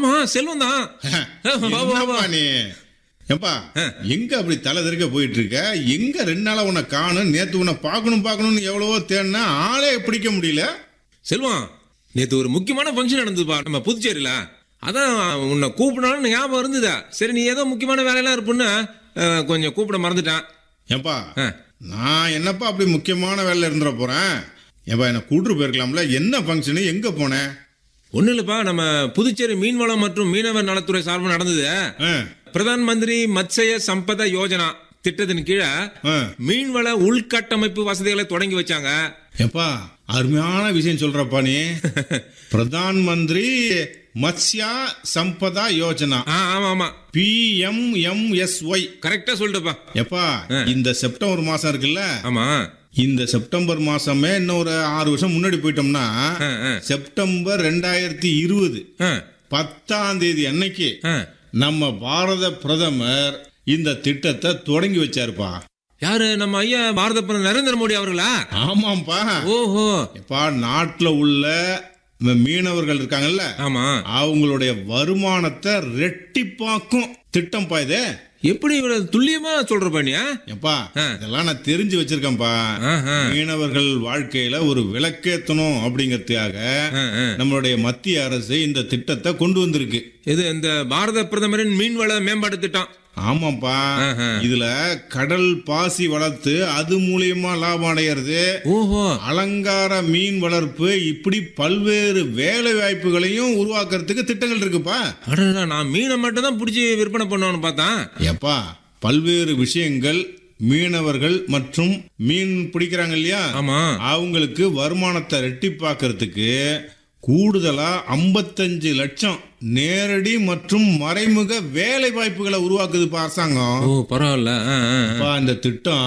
ஆமா செல்வம் தான் என்னப்பா நீ ஏப்பா எங்க அப்படி தலை தெறிக்க போயிட்டு இருக்க எங்க ரெண்டு நாளா உன்னை காணும் நேத்து உன்னை பார்க்கணும் பார்க்கணும்னு எவ்வளவோ தேடினா ஆளே பிடிக்க முடியல செல்வம் நேத்து ஒரு முக்கியமான ஃபங்க்ஷன் நடந்ததுப்பா நம்ம புதுச்சேரியில அதான் உன்னை கூப்பிடணும்னு ஞாபகம் இருந்ததா சரி நீ ஏதோ முக்கியமான வேலையெல்லாம் இருப்புன்னு அஹ், கொஞ்சம் கூப்பிட மறந்துட்டான் ஏப்பா ஆ. நான் என்னப்பா அப்படி முக்கியமான வேலையில இருந்துட போறேன் ஏப்பா என்ன கூட்டு போயிருக்கலாம்ல என்ன ஃபங்க்ஷனு எங்க போனேன் ஒன்றும் இல்லைப்பா நம்ம புதுச்சேரி மீன்வளம் மற்றும் மீனவர் நலத்துறை சார்பில் நடந்தது ஆ, பிரதான் மந்திரி மத்ஸ்ய சம்பத யோஜனா திட்டத்தின் கீழே ஆ. மீன்வள உள்கட்டமைப்பு வசதிகளை தொடங்கி வச்சாங்க ஏப்பா அருமையான விஷயம் சொல்றப்பா நீ பிரதான் மந்திரி மத்ஸ்யா சம்பதா யோஜனா ஆ ஆமா ஆமா பிஎம்எம்எஸ்ஒய் கரெக்டா சொல்லிட்டுப்பா எப்பா இந்த செப்டம்பர் மாசம் இருக்குல்ல ஆமா இந்த செப்டம்பர் மாசமே இன்னும் ஒரு ஆறு வருஷம் முன்னாடி போயிட்டோம்னா ஆ, ஆ. செப்டம்பர் ரெண்டாயிரத்தி இருபது ஆ, பத்தாம் தேதி அன்னைக்கு ஆ. நம்ம பாரத பிரதமர் இந்த திட்டத்தை தொடங்கி வச்சாருப்பா யாரு நம்ம ஐயா பாரத பிரதமர் நரேந்திர மோடி அவர்களா ஆமாப்பா ஓஹோ எப்பா நாட்டுல உள்ள இந்த மீனவர்கள் இருக்காங்கல்ல ஆமா அவங்களுடைய வருமானத்தை ரெட்டிப்பாக்கும் திட்டம்ப்பா இது எப்படி இவ்வளவு துல்லியமா சொல்ற பண்ணியா எப்பா இதெல்லாம் நான் தெரிஞ்சு வச்சிருக்கேன்ப்பா ஆஹா. மீனவர்கள் வாழ்க்கையில ஒரு விளக்கேத்தணும் அப்படிங்கறதுக்காக நம்மளுடைய மத்திய அரசு இந்த திட்டத்தை கொண்டு வந்திருக்கு இது இந்த பாரத பிரதமரின் மீன்வள மேம்பாட்டு திட்டம் ஆமாப்பா ஆஹா. இதுல கடல் பாசி வளர்த்து அது மூலியமா லாபம் அடையிறது ஓஹோ அலங்கார மீன் வளர்ப்பு இப்படி பல்வேறு வேலை வாய்ப்புகளையும் உருவாக்குறதுக்கு திட்டங்கள் இருக்குப்பா அடடா நான் மீனை மட்டும் தான் பிடிச்சி விற்பனை பண்ணுவான்னு பார்த்தேன் எப்பா பல்வேறு விஷயங்கள் மீனவர்கள் மற்றும் மீன் பிடிக்கிறாங்க இல்லையா ஆமா அவங்களுக்கு வருமானத்தை ரெட்டிப்பாக்குறதுக்கு கூடுதலா 55 லட்சம் நேரடி மற்றும் மறைமுக வேலை வாய்ப்புகளை உருவாக்குதுப்பா அரசாங்கம் ஓ பரவாயில்ல ஆ, ஆ, ஆ. அப்பா, இந்த திட்டம்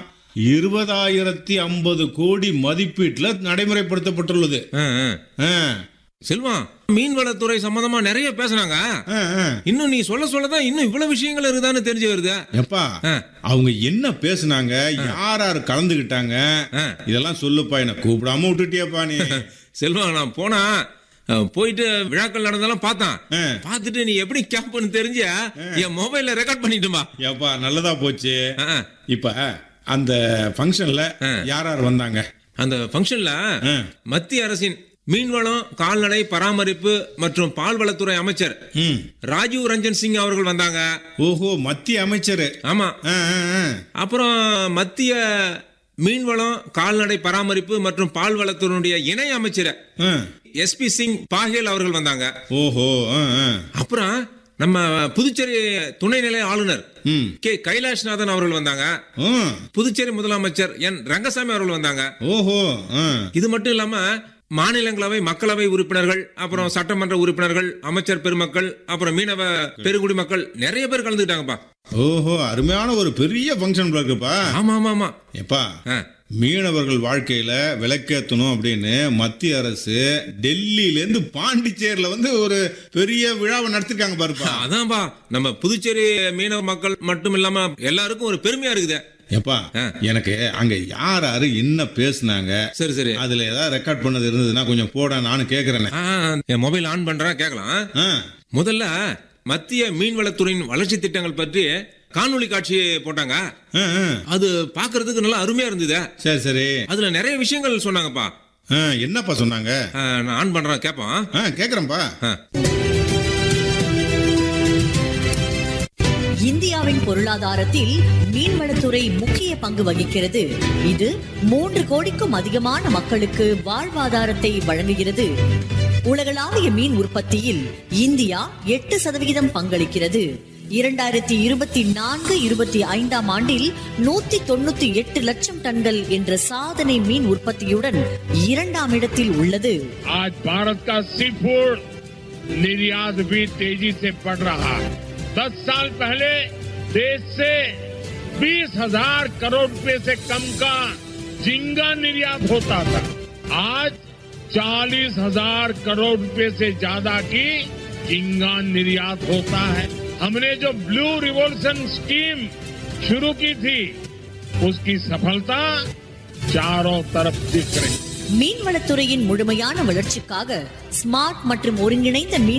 இருபதாயிரத்தி ஐம்பது கோடி மதிப்பீட்டுல நடைமுறைப்படுத்தப்பட்டுள்ளது ஆ, ஆ. ஆ, செல்வம் மீன்வளத்துறை சம்பந்தமா நிறைய பேசுனாங்க ஆ, ஆ. இன்னும் நீ சொல்ல சொல்லதான் இன்னும் இவ்வளவு விஷயங்கள் இருக்குதான்னு தெரிஞ்சு வருது எப்பா ஆ. அவங்க என்ன பேசுனாங்க யார் யார் கலந்துகிட்டாங்க ஆ. இதெல்லாம் சொல்லுப்பா என்ன கூப்பிடாம விட்டுட்டியப்பா நீ செல்வம் நான் போனா அஹ், போயிட்டு விழாக்கள் நடந்தாலும் பார்த்தான் ஆ. பார்த்துட்டு நீ எப்படி கேம்ப்னு தெரிஞ்ச என் மொபைல்ல ரெக்கார்ட் பண்ணிட்டுமா ஏப்பா நல்லதா போச்சு இப்ப அந்த ஃபங்க்ஷன்ல யார் யார் வந்தாங்க அந்த ஃபங்க்ஷன்ல ஆ. மத்திய அரசின் மீன்வளம் கால்நடை பராமரிப்பு மற்றும் பால்வளத்துறை அமைச்சர் ம். ராஜீவ் ரஞ்சன் சிங் அவர்கள் வந்தாங்க ஓஹோ மத்திய அமைச்சர் ஆமா ஆ, ஆ, ஆ. அப்புறம் மத்திய மீன்வளம் கால்நடை பராமரிப்பு மற்றும் பால்வளத்துறையுடைய இணை அமைச்சர் ஆ. எஸ்பி சிங் பாகேல் அவர்கள் வந்தாங்க ஓஹோ ஆ, ஆ. அப்புறம் நம்ம புதுச்சேரி துணைநிலை ஆளுநர் ம். கே கைலாஷ்நாதன் அவர்கள் வந்தாங்க ஆ. புதுச்சேரி முதலமைச்சர் என் ரங்கசாமி அவர்கள் வந்தாங்க ஓஹோ ஆ. இது மட்டும் இல்லாம மாநிலங்களவை மக்களவை உறுப்பினர்கள் அப்புறம் சட்டமன்ற உறுப்பினர்கள் அமைச்சர் பெருமக்கள் அப்புறம் மீனவ பெருங்குடி மக்கள் நிறைய பேர் கலந்துக்கிட்டாங்கப்பா ஓஹோ அருமையான ஒரு பெரிய ஃபங்க்ஷன் இருக்குப்பா ஆமா ஆமா ஆமா எப்பா ஆ. மீனவர்கள் வாழ்க்கையில விளக்கேத்தணும் அப்படின்னு மத்திய அரசு டெல்லியில இருந்து பாண்டிச்சேரியில வந்து ஒரு பெரிய விழாவை நடத்திருக்காங்க பாருப்பா அதான்பா நம்ம புதுச்சேரி மீனவ மக்கள் மட்டும் இல்லாம எல்லாருக்கும் ஒரு பெருமையா இருக்குது எப்பா எனக்கு அங்க யார் யாரு என்ன பேசுனாங்க சரி சரி அதுல ஏதாவது ரெக்கார்ட் பண்ணது இருந்ததுன்னா கொஞ்சம் போட நானும் கேக்குறேனே ஆ, என் மொபைல் ஆன் பண்றேன் கேட்கலாம் ஆ. முதல்ல மத்திய மீன்வளத்துறையின் வளர்ச்சி திட்டங்கள் பற்றி காணொளி காட்சி போட்டாங்க ஆ, ஆ. அது பாக்குறதுக்கு நல்லா அருமையா இருந்தது சரி சரி அதுல நிறைய விஷயங்கள் சொன்னாங்கப்பா ஆ, என்னப்பா சொன்னாங்க ஆ, நான் ஆன் பண்றேன் கேட்பான் ஆ கேக்குறேன்ப்பா இந்தியாவின் பொருளாதாரத்தில் மீன்வளத்துறை முக்கிய பங்கு வகிக்கிறது இது மூன்று கோடிக்கும் அதிகமான மக்களுக்கு வாழ்வாதாரத்தை வழங்குகிறது உலகளாவிய மீன் உற்பத்தியில் இந்தியா எட்டு சதவிகிதம் பங்களிக்கிறது இரண்டாயிரத்தி இருபத்தி நான்கு இருபத்தி ஐந்தாம் ஆண்டில் நூத்தி தொண்ணூத்தி எட்டு லட்சம் டன்கள் என்ற சாதனை மீன் உற்பத்தியுடன் இரண்டாம் இடத்தில் உள்ளது आज भारत का सी फूड निर्यात भी तेजी से बढ़ रहा है दस साल पहले देश से बीस हजार करोड़ रुपए से कम का झींगा निर्यात होता था आज चालीस हजार करोड़ रुपए से ज्यादा की झींगा निर्यात होता है हमने जो ब्लू रिवोल्यूशन स्कीम शुरू की थी उसकी सफलता चारों तरफ दिख रही மீன்வளத்துறையின் முழுமையான வளர்ச்சிக்காக ஸ்மார்ட் மற்றும் ஒருங்கிணைந்த மீன்